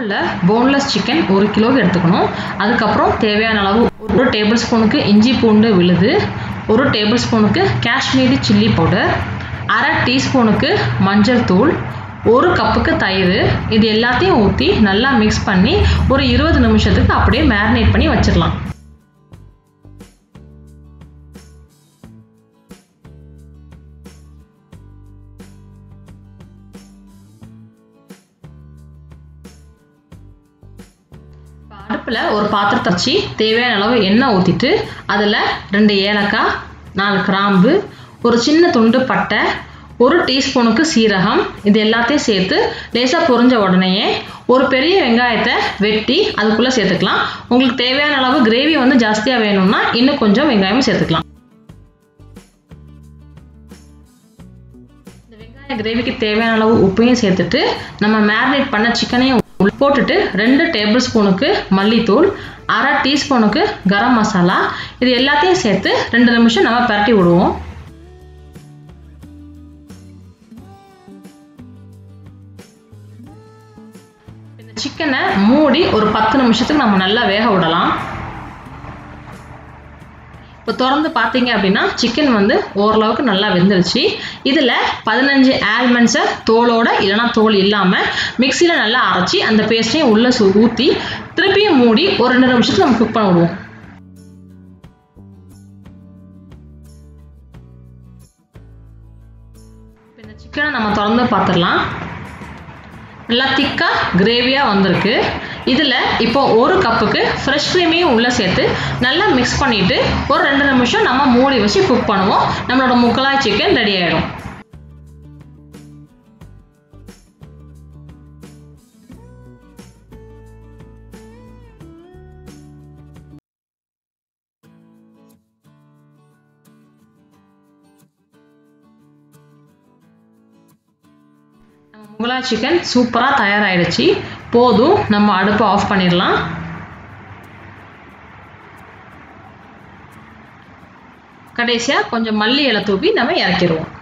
முதல்ல boneless chicken ஒரு கிலோவுக்கு எடுத்துக்கணும் அதுக்கப்புறம் தேவையான அளவு ஒரு டேபிள் ஸ்பூனுக்கு இஞ்சி பூண்டு விழுது ஒரு டேபிள் ஸ்பூனுக்கு காஷ்மீரி சில்லி பவுடர் அரை டீஸ்பூனுக்கு மஞ்சள் தூள் ஒரு கப்புக்கு தயிர் இது எல்லாத்தையும் ஊற்றி நல்லா மிக்ஸ் பண்ணி ஒரு இருபது நிமிஷத்துக்கு அப்படியே மேரினேட் பண்ணி வச்சிடலாம் அடுப்பில் ஒரு பாத்திரத்தை வச்சு தேவையான அளவு எண்ணெய் ஊற்றிட்டு அதில் ரெண்டு ஏலக்காய் நாலு கிராம்பு ஒரு சின்ன துண்டு பட்டை ஒரு டீஸ்பூனுக்கு சீரகம் இது எல்லாத்தையும் சேர்த்து லேசாக பொரிஞ்ச உடனேயே ஒரு பெரிய வெங்காயத்தை வெட்டி அதுக்குள்ளே சேர்த்துக்கலாம் உங்களுக்கு தேவையான அளவு கிரேவி வந்து ஜாஸ்தியாக வேணும்னா இன்னும் கொஞ்சம் வெங்காயமும் சேர்த்துக்கலாம் இந்த வெங்காய கிரேவிக்கு தேவையான அளவு உப்பையும் சேர்த்துட்டு நம்ம மேரினேட் பண்ண சிக்கனையும் போட்டுட்டு ரெண்டு டேபிள் ஸ்பூனுக்கு மல்லித்தூள் அரை டீஸ்பூனுக்கு கரம் மசாலா இது எல்லாத்தையும் சேர்த்து ரெண்டு நிமிஷம் நம்ம பரட்டி விடுவோம் இந்த சிக்கனை மூடி ஒரு பத்து நிமிஷத்துக்கு நம்ம நல்லா வேக விடலாம் இப்போ திறந்து பார்த்தீங்க அப்படின்னா சிக்கன் வந்து ஓரளவுக்கு நல்லா வெந்துருச்சு இதில் பதினஞ்சு ஆல்மண்ட்ஸை தோலோட இல்லைனா தோல் இல்லாமல் மிக்சியில் நல்லா அரைச்சி அந்த பேஸ்ட்டையும் உள்ளே சு ஊற்றி திருப்பியும் மூடி ஒரு ரெண்டு நிமிஷத்துக்கு நம்ம குக் பண்ண விடுவோம் இந்த சிக்கனை நம்ம திறந்து பார்த்துடலாம் நல்லா திக்காக கிரேவியாக வந்திருக்கு இதில் இப்போ ஒரு கப்புக்கு ஃப்ரெஷ் க்ரீமையும் உள்ளே சேர்த்து நல்லா மிக்ஸ் பண்ணிவிட்டு ஒரு ரெண்டு நிமிஷம் நம்ம மூடி வச்சு குக் பண்ணுவோம் நம்மளோட முகலாய் சிக்கன் ரெடி ஆகிடும் முகலாய் சிக்கன் சூப்பராக தயாராகிடுச்சு போதும் நம்ம அடுப்பை ஆஃப் பண்ணிடலாம் கடைசியாக கொஞ்சம் மல்லி இலை தூவி நம்ம இறக்கிடுவோம்